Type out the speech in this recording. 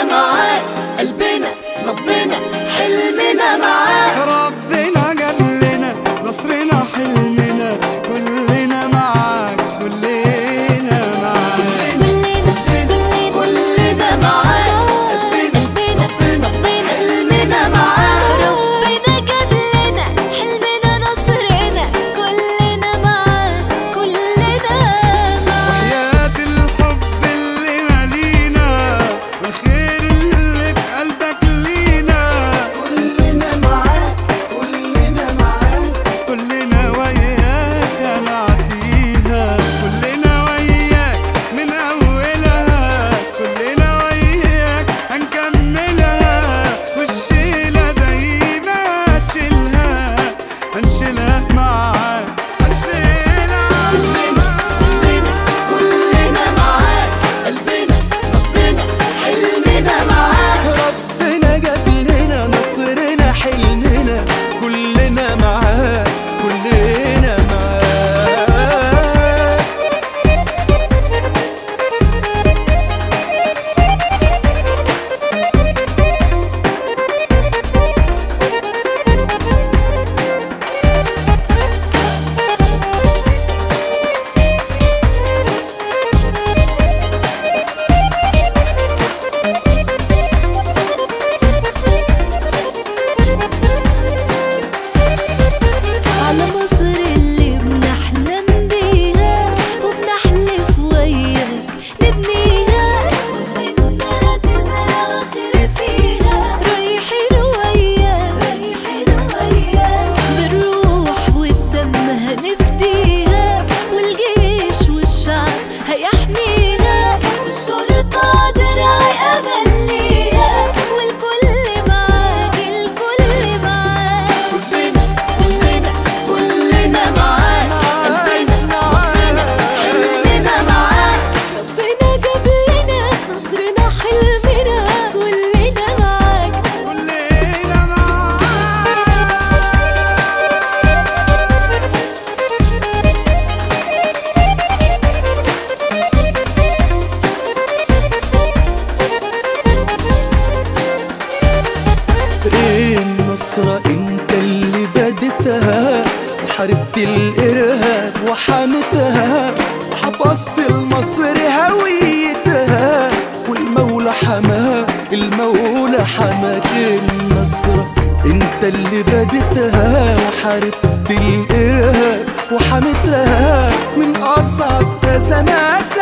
معاك قلبنا نبضنا حلمنا معاك ربنا جاب لنا نصرنا حلمنا كلنا معاك كلنا معاك كلنا كلنا معاك قلبنا نبضنا حلمنا معاك ربنا جاب لنا حلمنا نصرنا كلنا معاه كلنا معاه وحياة الحب اللي مالينا والخير اللي في قلبك لينا كلنا معاك كلنا معاك كلنا وياك نعديها كلنا وياك من أولها كلنا وياك هنكملها والشيلة زي ما تشيلها هنشيلها معاك هنشيلها كلنا كلنا معاك قلبنا نبضنا حلمنا معاك ربنا جاب لنا نصرنا حلمنا كلنا معاه كلنا معاه على مصر اللي بنحلم بيها وبنحلف وياك نبنيها وإنها تزرع خير فيها رايحين وياك رايحين وياك بالروح والدم هنفديها والجيش والشعب هيحميها والشرطة درع أمل ليها والكل معاك الكل معاك كلنا كلنا كلنا معاك قلبنا نبضنا حلمنا معاك ربنا جاب لنا نصرنا حلمنا كلنا معاك كلنا معاك النصرة انت اللي بدتها وحاربت الارهاب وحمتها وحفظت المصر هويتها والمولى حماها المولى حماك النصرة انت اللي بدتها وحاربت الارهاب وحمتها من اصعب ازمات